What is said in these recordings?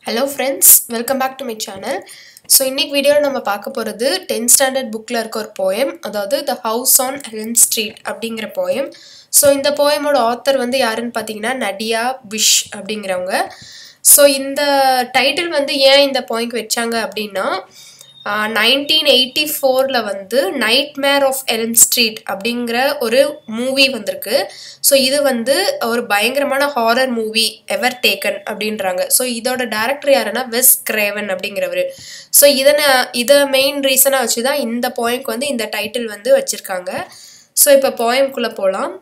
Hello friends welcome back to my channel so இன்னைக்கு வீடியோவில் நம்ம பார்க்க போகிறது டென்த் ஸ்டாண்டர்ட் புக்கில் இருக்க ஒரு போயம் அதாவது the house on Elm street அப்படிங்கிற போயம் ஸோ இந்த போயமோட ஆத்தர் வந்து யாருன்னு பார்த்தீங்கன்னா நடியா விஷ் அப்படிங்கிறவங்க ஸோ இந்த டைட்டில் வந்து ஏன் இந்த போய்க்கு வச்சாங்க அப்படின்னா நைன்டீன் எயிட்டி ஃபோரில் வந்து nightmare of Elm street அப்படிங்கிற ஒரு மூவி வந்திருக்கு ஸோ இது வந்து ஒரு பயங்கரமான ஹாரர் மூவி எவர் டேக்கன் அப்படின்றாங்க ஸோ இதோட டேரக்டர் யாருன்னா வெஸ் கிரேவன் அப்படிங்கிறவர் ஸோ இதனை இதை மெயின் ரீசனாக வச்சு தான் இந்த போயம்க்கு வந்து இந்த டைட்டில் வந்து வச்சுருக்காங்க ஸோ இப்போ போயம்குள்ளே போகலாம்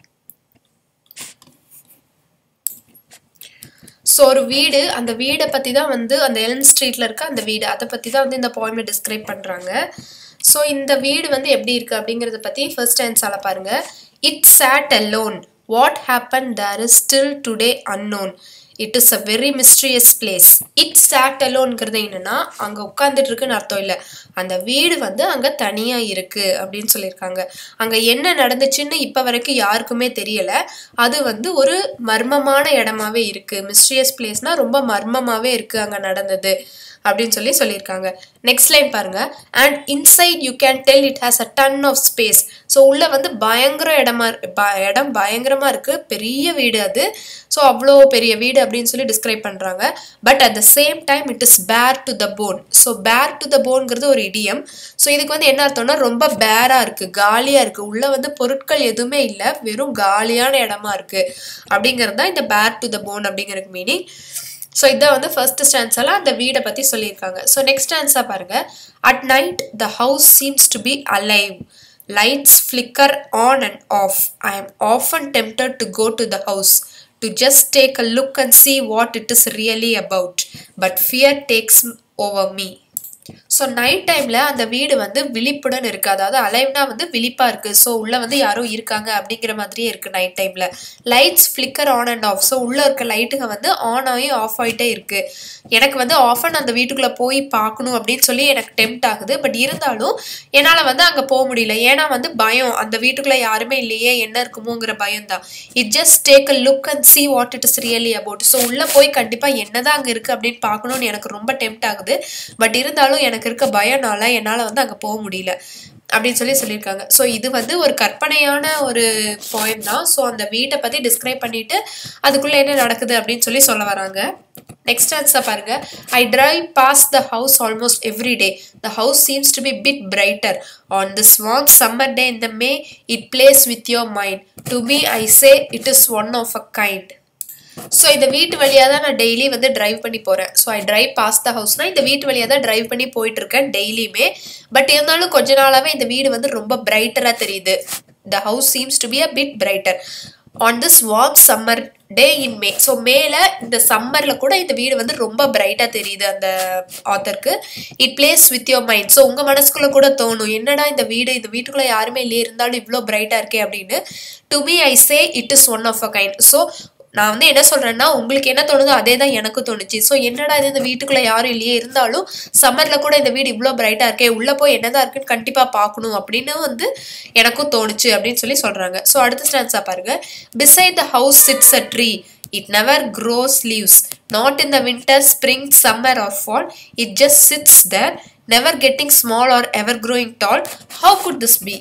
ஸோ ஒரு வீடு அந்த வீடை பற்றி தான் வந்து அந்த எலன் ஸ்ட்ரீட்டில் இருக்க அந்த வீடு அதை பற்றி தான் வந்து இந்த போயமில் டிஸ்கிரைப் பண்ணுறாங்க ஸோ இந்த வீடு வந்து எப்படி இருக்குது அப்படிங்கிறத பற்றி ஃபர்ஸ்ட் ஆன்ஸால் பாருங்கள் it sat alone what happen there is still today unknown it is a very mysterious place it sat அலோன்ங்கிறது என்னென்னா அங்கே உட்காந்துட்டு இருக்குன்னு அர்த்தம் இல்லை அந்த வீடு வந்து அங்கே தனியாக இருக்குது அப்படின்னு சொல்லியிருக்காங்க அங்கே என்ன நடந்துச்சுன்னு இப்போ வரைக்கும் யாருக்குமே தெரியலை அது வந்து ஒரு மர்மமான இடமாவே இருக்குது மிஸ்ட்ரியஸ் பிளேஸ்னால் ரொம்ப மர்மமாகவே இருக்குது அங்கே நடந்தது அப்படின்னு சொல்லி சொல்லியிருக்காங்க நெக்ஸ்ட் லைன் பாருங்க and inside you can tell it has a ton of space so உள்ள வந்து பயங்கர இடமா இடம் பயங்கரமா இருக்கு பெரிய வீடு அது ஸோ அவ்வளோ பெரிய வீடு அப்படின்னு சொல்லி டிஸ்கிரைப் பண்றாங்க but at the same time it is bare to the bone so bare to the போன்ங்கிறது ஒரு இடியம் ஸோ இதுக்கு வந்து என்ன அர்த்தம்னா ரொம்ப பேரா இருக்கு காலியா இருக்கு உள்ள வந்து பொருட்கள் எதுவுமே இல்லை வெறும் காலியான இடமா இருக்கு அப்படிங்கிறது தான் இந்த பேர் டு த போன் அப்படிங்கிறதுக்கு மீனிங் ஸோ இதான் வந்து ஃபர்ஸ்ட் ஸ்டான்ஸால் அந்த வீடை பற்றி சொல்லியிருக்காங்க ஸோ நெக்ஸ்ட் ஸ்டான்ஸாக பாருங்கள் at night the house seems to be alive lights flicker on and off I am often tempted to go to the house to just take a look and see what it is really about but fear takes over me so night டைமில் அந்த வீடு வந்து விழிப்புடன் இருக்குது அதாவது அலைவ்னா வந்து விழிப்பாக இருக்குது ஸோ உள்ளே வந்து யாரோ இருக்காங்க அப்படிங்கிற மாதிரியே இருக்குது நைட் டைமில் lights flicker on and off so உள்ளே இருக்க லைட்டுங்க வந்து ஆன் ஆகி ஆஃப் ஆகிட்டே இருக்குது எனக்கு வந்து ஆஃப் அண்ட் அந்த வீட்டுக்குள்ளே போய் பார்க்கணும் அப்படின்னு சொல்லி எனக்கு டெம்ட் ஆகுது பட் இருந்தாலும் என்னால் வந்து அங்கே போக முடியல ஏன்னா வந்து பயம் அந்த வீட்டுக்குள்ளே யாருமே இல்லையே என்ன இருக்குமோங்கிற பயம் தான் it just take a look and see what it is really about so உள்ளே போய் கண்டிப்பாக என்னதான் அங்கே இருக்குது அப்படின்னு பார்க்கணும்னு எனக்கு ரொம்ப டெம்ட் ஆகுது பட் இருந்தாலும் எனக்கு இருக்க பயனால என்னால் வந்து அங்கே போக முடியல அப்படின்னு சொல்லி சொல்லியிருக்காங்க ஸோ இது வந்து ஒரு கற்பனையான ஒரு பாயிண்ட் தான் ஸோ அந்த வீட்டை பற்றி டிஸ்கிரைப் பண்ணிட்டு அதுக்குள்ளே என்ன நடக்குது அப்படின்னு சொல்லி சொல்ல வராங்க நெக்ஸ்ட் ஆன்சர் பாருங்க I drive pass the house almost every day the house seems to be bit brighter on this warm summer day இந்த May it plays with your mind to be I say it is one of a kind so இந்த வீட்டு வழியாக தான் நான் daily வந்து drive பண்ணி போகிறேன் so I drive pass the ஹவுஸ்னால் இந்த வீட்டு வழியாக தான் டிரைவ் பண்ணி போயிட்டு இருக்கேன் டெய்லியுமே பட் இருந்தாலும் கொஞ்ச நாளாகவே இந்த வீடு வந்து ரொம்ப பிரைட்டராக தெரியுது the house seems to be a bit brighter on this warm summer day in May so மேலே இந்த சம்மரில் கூட இந்த வீடு வந்து ரொம்ப பிரைட்டாக தெரியுது அந்த ஆத்தருக்கு it plays with your mind so உங்கள் மனசுக்குள்ளே கூட தோணும் என்னடா இந்த வீடு இந்த வீட்டுக்குள்ளே யாருமே இல்லையே இருந்தாலும் இவ்வளோ பிரைட்டாக இருக்கே அப்படின்னு to me I say it is one of a kind so நான் வந்து என்ன சொல்கிறேன்னா உங்களுக்கு என்ன தோணுதோ அதே தான் எனக்கும் தோணுச்சு ஸோ என்னடா இது இந்த வீட்டுக்குள்ளே யாரும் இல்லையே இருந்தாலும் சம்மரில் கூட இந்த வீடு இவ்வளோ பிரைட்டாக இருக்கே உள்ளே போய் என்னதான் இருக்குன்னு கண்டிப்பாக பார்க்கணும் அப்படின்னு வந்து எனக்கும் தோணுச்சு அப்படின்னு சொல்லி சொல்கிறாங்க ஸோ அடுத்த ஸ்டான்ஸாக பாருங்க beside the house sits a tree it never grows leaves not in the winter spring summer or fall it just sits there never getting small or ever growing tall how good this be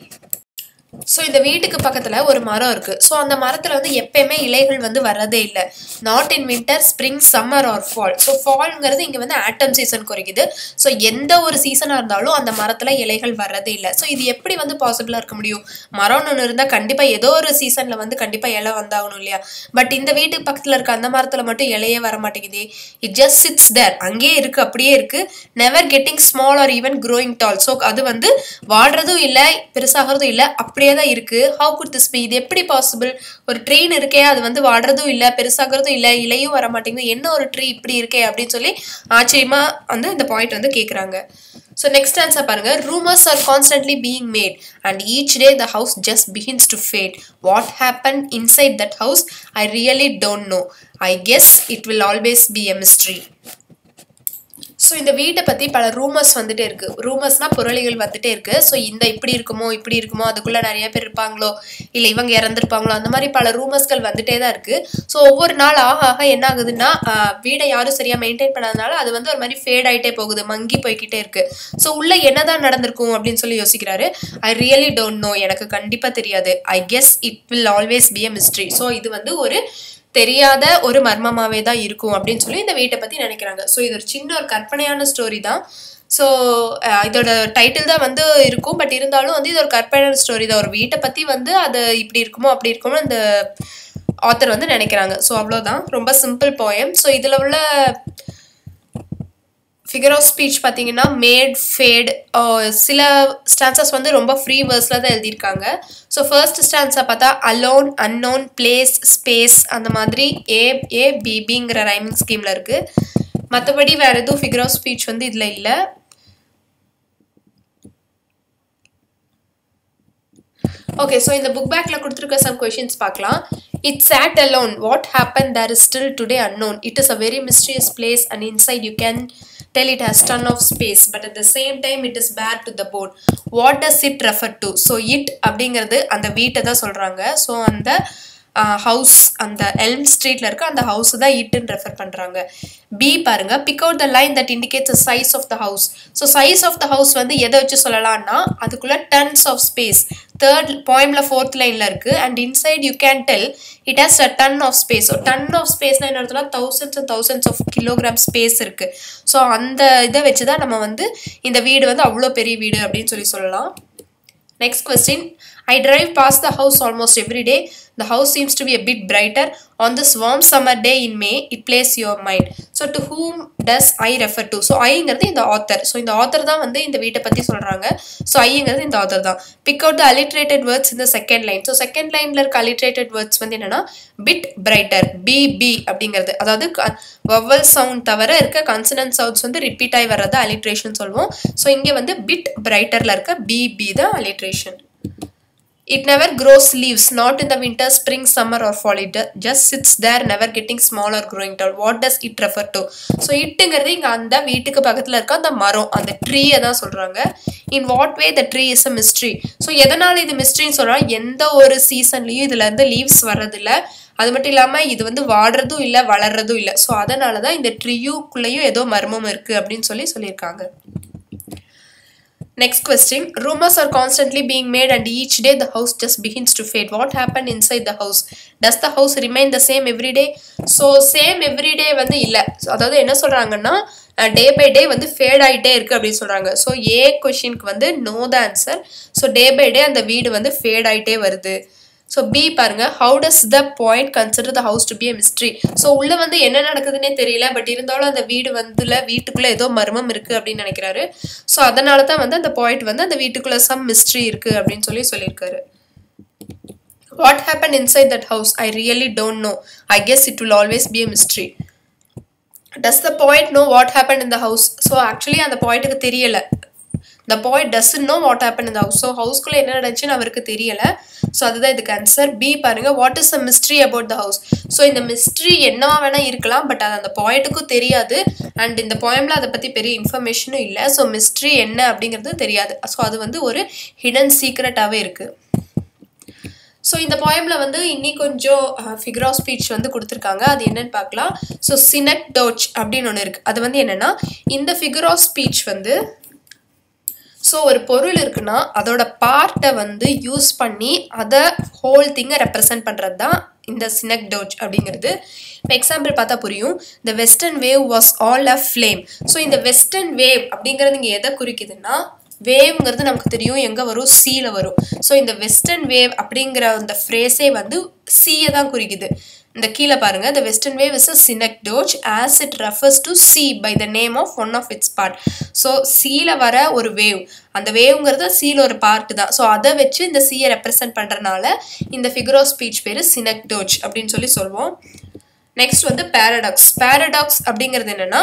so இந்த வீட்டுக்கு பக்கத்தில் ஒரு மரம் இருக்குது so அந்த மரத்தில் வந்து எப்பயுமே இலைகள் வந்து வரதே இல்லை not in winter spring summer or fall so ஃபால்ங்கிறது இங்கே வந்து ஆட்டம் சீசன் குறைக்குது ஸோ எந்த ஒரு சீசனாக இருந்தாலும் அந்த மரத்தில் இலைகள் வர்றதே இல்லை ஸோ இது எப்படி வந்து பாசிபிளாக இருக்க முடியும் மரம்னு ஒன்று இருந்தால் கண்டிப்பாக ஏதோ ஒரு சீசனில் வந்து கண்டிப்பாக இலை வந்தாகணும் இல்லையா பட் இந்த வீட்டுக்கு பக்கத்தில் இருக்க அந்த மரத்தில் மட்டும் இலையே வர மாட்டேங்குது இட் ஜஸ்ட் சிட்ஸ் தேர் அங்கேயே இருக்குது அப்படியே இருக்குது never getting small or even growing tall so அது வந்து வாழ்றதும் இல்லை பெருசாகிறதும் இல்லை அப்படியே தான் இருக்கு ஹவு குட் திஸ் பி இது எப்படி பாசிபிள் ஒரு ட்ரெயின் இருக்கே அது வந்து வாடுறதும் இல்லை பெருசாகிறதும் இல்லை இலையும் வர மாட்டேங்குது என்ன ஒரு ட்ரீ இப்படி இருக்கே அப்படின்னு சொல்லி ஆச்சரியமா வந்து இந்த பாயிண்ட் வந்து கேட்குறாங்க ஸோ நெக்ஸ்ட் ஆன்சர் பாருங்க rumours are constantly being made and each day the house just begins to fade what happen inside that house I really don't know I guess it will always be a mystery so இந்த வீட்டை பற்றி பல rumours வந்துட்டே இருக்கு ரூமர்ஸ்னால் புரளிகள் வந்துட்டே இருக்கு so இந்த இப்படி இருக்குமோ இப்படி இருக்குமோ அதுக்குள்ளே நிறைய பேர் இருப்பாங்களோ இல்லை இவங்க இறந்துருப்பாங்களோ அந்த மாதிரி பல ரூமர்ஸ்கள் வந்துட்டே தான் இருக்கு ஸோ ஒவ்வொரு நாள் ஆக ஆக என்ன ஆகுதுன்னா ஆஹ், வீடை யாரும் சரியாக மெயின்டைன் பண்ணாதனால அது வந்து ஒரு மாதிரி ஃபேட் ஆகிட்டே போகுது மங்கி போய்க்கிட்டே இருக்கு ஸோ உள்ள என்னதான் நடந்திருக்கும் அப்படின்னு சொல்லி யோசிக்கிறாரு ஐ ரியலி டோன்ட் நோ எனக்கு கண்டிப்பாக தெரியாது I guess it will always be a mystery so இது வந்து ஒரு தெரியாத ஒரு மர்மமாவே தான் இருக்கும் அப்படின்னு சொல்லி இந்த வீட்டை பத்தி நினைக்கிறாங்க ஸோ இது ஒரு சின்ன ஒரு கற்பனையான ஸ்டோரி தான் ஸோ இதோட டைட்டில் தான் வந்து இருக்கும் பட் இருந்தாலும் வந்து இது ஒரு கற்பனையான ஸ்டோரி தான் ஒரு வீட்டை பத்தி வந்து அது இப்படி இருக்குமோ அப்படி இருக்குமோ இந்த ஆத்தர் வந்து நினைக்கிறாங்க ஸோ அவ்வளோதான் ரொம்ப சிம்பிள் போயம் ஸோ இதில் உள்ள ஃபிகர் ஆஃப் ஸ்பீச் பார்த்தீங்கன்னா மேட் ஃபேட் சில ஸ்டான்சஸ் வந்து ரொம்ப ஃப்ரீ வேர்ஸில் தான் எழுதியிருக்காங்க ஸோ ஃபர்ஸ்ட் ஸ்டான்ஸை பார்த்தா அலோன் அன்னோன் பிளேஸ் ஸ்பேஸ் அந்த மாதிரி ஏ ஏ பிபிங்கிற ரைமிங் ஸ்கீமில் இருக்குது மற்றபடி வேறு எதுவும் ஃபிகர் ஆஃப் ஸ்பீச் வந்து இதில் இல்லை ஓகே ஸோ இந்த புக் பேக்கில் கொடுத்துருக்க சம் கொஷின்ஸ் பார்க்கலாம் it sat alone what happened there is still today unknown it is a very mysterious place and inside you can tell it has ton of space but at the same time it is bare to the bone what does it refer to so it அப்படிங்கிறது அந்த வீட்டை தான் சொல்கிறாங்க so அந்த house அந்த Elm ஸ்ட்ரீட்ல இருக்க அந்த ஹவுஸ் தான் இட்டுன்னு ரெஃபர் பண்றாங்க பி பாருங்க pick out the line that indicates the size of the house so size of the house வந்து எதை வச்சு சொல்லலாம்னா அதுக்குள்ள டன்ஸ் ஆஃப் ஸ்பேஸ் தேர்ட் பாயிண்ட்ல ஃபோர்த் லைன்ல இருக்கு and inside you can tell it has a ton of space so ton of ஸ்பேஸ்னா என்ன அர்த்தம்னா thousands and thousands of kilogram space இருக்கு ஸோ அந்த இதை வச்சு தான் நம்ம வந்து இந்த வீடு வந்து அவ்வளோ பெரிய வீடு அப்படின்னு சொல்லி சொல்லலாம் Next question. I drive past the house almost every day. The house seems to be a bit brighter. On this warm summer day in May, it plays your mind. So, to whom does I refer to? So, ஐங்கிறது இந்த author. So, இந்த author தான் வந்து இந்த வீட்டை பற்றி சொல்கிறாங்க so ஐங்கிறது இந்த author தான் pick out the alliterated words in the second line. So second லைனில் இருக்க alliterated words வந்து என்னன்னா பிட் பிரைட்டர் பி பி அப்படிங்கிறது அதாவது வவல் சவுண்ட் தவிர இருக்க கன்சனன்ட் சவுண்ட்ஸ் வந்து ரிப்பீட் ஆகி வர்றதா அலிட்ரேஷன் சொல்லுவோம் ஸோ இங்கே வந்து பிட் பிரைட்டரில் இருக்க பி பி தான் alliteration It never grows leaves, not in the winter, spring, summer, or fall. It ju- just sits there, never getting small or growing tall. What does it refer to? So இட்டுங்கிறது இங்கே அந்த வீட்டுக்கு பக்கத்தில் இருக்க அந்த மரம் அந்த ட்ரீயை தான் சொல்கிறாங்க in what way the tree is a mystery so எதனால் இது மிஸ்ட்ரின்னு சொல்கிறோம் எந்த ஒரு சீசன்லேயும் இதுல இருந்து லீவ்ஸ் வர்றதில்ல அது மட்டும் இல்லாமல் இது வந்து வாடுறதும் இல்லை வளர்றதும் இல்லை ஸோ அதனால தான் இந்த ட்ரீயுக்குள்ளேயும் ஏதோ மர்மம் இருக்குது அப்படின்னு சொல்லி சொல்லியிருக்காங்க Next question. Rumors are constantly being made, and each day the house just begins to fade. What happened inside the house? Does the house remain the same every day? So same everyday வந்து இல்லை அதாவது என்ன சொல்கிறாங்கன்னா டே by டே வந்து fade ஆகிட்டே இருக்குது அப்படின்னு சொல்கிறாங்க ஸோ ஏ கொஷினுக்கு வந்து know the answer so day by day அந்த வீடு வந்து ஃபேட் ஆகிட்டே வருது ஸோ பி பாருங்க how does the point consider the house to be a mystery so உள்ள வந்து என்ன நடக்குதுன்னே தெரியல பட் இருந்தாலும் அந்த வீடு வந்துல வீட்டுக்குள்ள ஏதோ மர்மம் இருக்கு அப்படின்னு நினைக்கிறாரு ஸோ அதனால தான் வந்து அந்த பாயிண்ட் வந்து அந்த வீட்டுக்குள்ள சம் மிஸ்ட்ரி இருக்கு அப்படின்னு சொல்லி சொல்லியிருக்காரு what happen inside that house I really don't know I guess it will always be a mystery does the point know what happen in the house so actually அந்த பாயிண்ட்டுக்கு தெரியல the boy doesn't know what happen இந்த house so ஹவுஸ்க்குள்ளே என்ன நடந்துச்சுன்னு அவருக்கு தெரியல so அதுதான் இதுக்கு ஆன்சர் பி பாருங்க what is the mystery about the house so இந்த மிஸ்ட்ரி என்னவா வேணா இருக்கலாம் பட் அது அந்த பாயிண்ட்டுக்கும் தெரியாது அண்ட் இந்த போயம்ல அதை பற்றி பெரிய இன்ஃபர்மேஷனும் இல்லை ஸோ மிஸ்ட்ரி என்ன அப்படிங்கிறது தெரியாது ஸோ அது வந்து ஒரு ஹிடன் சீக்ரெட்டாகவே இருக்குது ஸோ இந்த போயமில் வந்து இன்னி கொஞ்சம் ஃபிகர் ஆஃப் ஸ்பீச் வந்து கொடுத்துருக்காங்க அது என்னன்னு பார்க்கலாம் ஸோ சினக் டோச் அப்படின்னு ஒன்று இருக்குது அது வந்து என்னென்னா இந்த ஃபிகர் ஆஃப் ஸ்பீச் வந்து ஸோ ஒரு பொருள் இருக்குன்னா அதோட பார்ட்டை வந்து யூஸ் பண்ணி அதை ஹோல் திங்கை ரெப்ரசன்ட் பண்ணுறது தான் இந்த சினக் டோச் அப்படிங்கிறது இப்போ எக்ஸாம்பிள் பார்த்தா புரியும் இந்த western wave was all aflame so இந்த வெஸ்டர்ன் வேவ் அப்படிங்கிறது இங்கே எதை குறிக்குதுன்னா வேவ்ங்கிறது நமக்கு தெரியும் எங்கே வரும் சீல வரும் ஸோ இந்த வெஸ்டர்ன் வேவ் அப்படிங்கிற அந்த ஃப்ரேஸே வந்து சீயை தான் குறிக்குது இந்த கீழே பாருங்க the western wave is a synecdoche as it refers to sea by the name of one of its part so சீல வர ஒரு வேவ் அந்த வேவ்ங்கிறது சீல ஒரு பார்ட் தான் ஸோ அதை வச்சு இந்த சீயை ரெப்ரசன்ட் பண்ணுறனால இந்த ஃபிகர் ஆஃப் ஸ்பீச் பேர் சினக்டோச் அப்படின்னு சொல்லி சொல்லுவோம் நெக்ஸ்ட் வந்து பேரடாக்ஸ் பேரடாக்ஸ் அப்படிங்கிறது என்னன்னா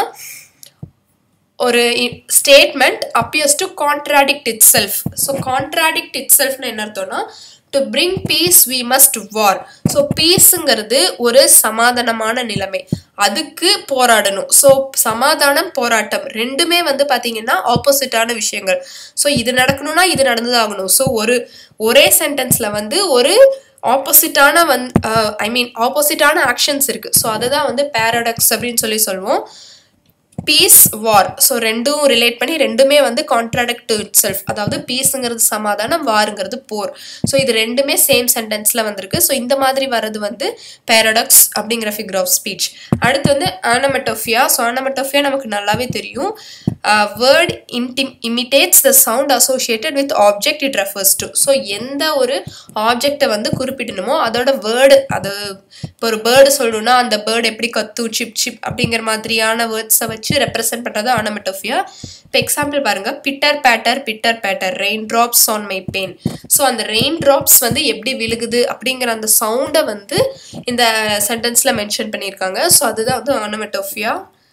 ஒரு statement appears to contradict itself so contradict it செல்ஃப்னு என்ன அர்த்தம்னா to bring peace we must war so பீஸுங்கிறது ஒரு சமாதானமான நிலைமை அதுக்கு போராடணும் ஸோ சமாதானம் போராட்டம் ரெண்டுமே வந்து பார்த்தீங்கன்னா ஆப்போசிட்டான விஷயங்கள் ஸோ இது நடக்கணும்னா இது நடந்துதான் ஸோ ஒரு ஒரே சென்டென்ஸில் வந்து ஒரு ஆப்போசிட்டான வந் ஐ மீன் ஆப்போசிட்டான ஆக்ஷன்ஸ் இருக்குது ஸோ அதை தான் வந்து பேரடக்ஸ் அப்படின்னு சொல்லி சொல்லுவோம் பீஸ் வார் ஸோ ரெண்டும் ரிலேட் பண்ணி ரெண்டுமே வந்து கான்ட்ராடக்ட் டு இட் செல்ஃப் அதாவது பீஸுங்கிறது சமாதானம் வாருங்கிறது போர் ஸோ இது ரெண்டுமே சேம் சென்டென்ஸில் வந்திருக்கு ஸோ இந்த மாதிரி வர்றது வந்து பேரடாக்ஸ் அப்படிங்கிற ஃபிகர் ஆஃப் ஸ்பீச் அடுத்து வந்து ஆனமெட்டோஃபியா ஸோ ஆனமெட்டோஃபியா நமக்கு நல்லாவே தெரியும் வேர்ட் இன்டிம் imitates the sound associated with object it refers to so எந்த ஒரு ஆப்ஜெக்டை வந்து குறிப்பிடணுமோ அதோட வேர்டு அது இப்போ ஒரு பேர்டு சொல்லணும்னா அந்த பேர்டு எப்படி கத்து சிப் சிப் அப்படிங்கிற மாதிரியான வேர்ட்ஸை வச்சு ரெப்ரசென்ட் பண்ணுறது ஆனமெட்டோஃபியா இப்போ எக்ஸாம்பிள் பாருங்க pitter patter pitter patter raindrops on my pane so அந்த ரெயின் ட்ராப்ஸ் வந்து எப்படி விழுகுது அப்படிங்கிற அந்த சவுண்டை வந்து இந்த சென்டென்ஸில் மென்ஷன் பண்ணியிருக்காங்க ஸோ அதுதான் வந்து ஆனமெட்டோஃபியா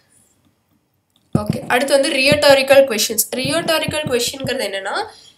ஓகே அடுத்து வந்து ரியோட்டாரிக்கல் கொஷின்ஸ் ரியோட்டாரிக்கல் கொஷின்ங்கிறது என்னன்னா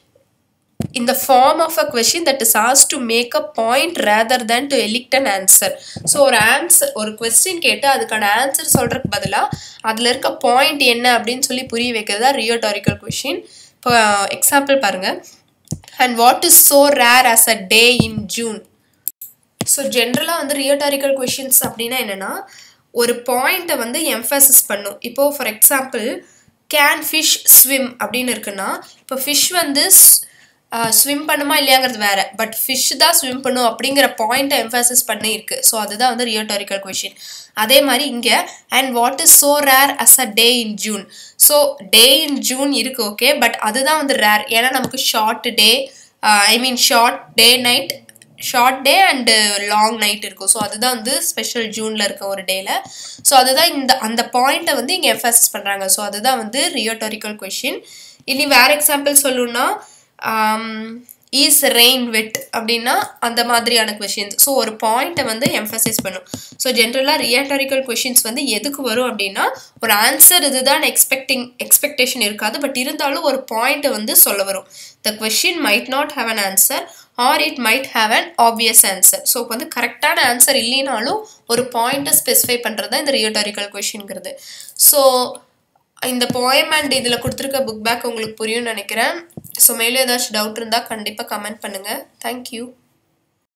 in the form of a question that is asked to make a point rather than to elect an answer so ஒரு ஆன்சர் ஒரு கொஸ்டின் கேட்டு அதுக்கான ஆன்சர் சொல்கிறதுக்கு பதிலாக அதில் இருக்க பாயிண்ட் என்ன அப்படின்னு சொல்லி புரிய வைக்கிறது தான் ரியோட்டாரிக்கல் கொஷின் இப்போ எக்ஸாம்பிள் பாருங்கள் and what is so rare as a day in June so ஜென்ரலாக வந்து ரியோட்டாரிக்கல் கொஷின்ஸ் அப்படின்னா என்னென்னா ஒரு பாயிண்ட்டை வந்து எம்ஃபசிஸ் பண்ணும் இப்போது for example can fish swim அப்படின்னு இருக்குன்னா இப்போ ஃபிஷ் வந்து ஸ்விம் பண்ணுமா இல்லையாங்கிறது வேற பட் ஃபிஷ் தான் ஸ்விம் பண்ணும் அப்படிங்கிற பாயிண்ட்டை எம்ஃபசிஸ் பண்ணி இருக்கு ஸோ அதுதான் வந்து ரியோட்டாரிக்கல் கொஷின் அதே மாதிரி இங்கே and what is so rare as a day in June so day in June இருக்கு ஓகே பட் அதுதான் வந்து ரேர் ஏன்னா நமக்கு short day I mean short day night short day and long night இருக்கும் ஸோ அதுதான் வந்து ஸ்பெஷல் ஜூனில் இருக்க ஒரு டேல ஸோ அதுதான் இந்த அந்த பாயிண்ட்டை வந்து இங்கே எம்ஃபசிஸ் பண்ணுறாங்க ஸோ அதுதான் வந்து ரியோட்டாரிக்கல் கொஷின் இனி வேறு எக்ஸாம்பிள் சொல்லணும்னா ஈஸ் ரெயின் வெட் அப்படின்னா அந்த மாதிரியான கொஷின்ஸ் ஸோ ஒரு பாயிண்ட்டை வந்து எம்ஃபசைஸ் பண்ணும் ஸோ ஜென்ரலாக ரியாட்டாரிக்கல் கொஷின்ஸ் வந்து எதுக்கு வரும் அப்படின்னா ஒரு ஆன்சர் இதுதான் எக்ஸ்பெக்டிங் எக்ஸ்பெக்டேஷன் இருக்காது பட் இருந்தாலும் ஒரு பாயிண்ட்டை வந்து சொல்ல வரும் the question might not have an answer or it might have an obvious answer so இப்போ வந்து கரெக்டான ஆன்சர் இல்லைனாலும் ஒரு பாயிண்ட்டை ஸ்பெசிஃபை பண்ணுறது தான் இந்த ரியோட்டாரிக்கல் கொஷின்ங்கிறது ஸோ இந்த போயம் அண்ட் இதில் கொடுத்துருக்க புக் பேக் உங்களுக்கு புரியும்னு நினைக்கிறேன் ஸோ மேலே ஏதாச்சும் டவுட் இருந்தால் கண்டிப்பாக கமெண்ட் பண்ணுங்கள் தேங்க்யூ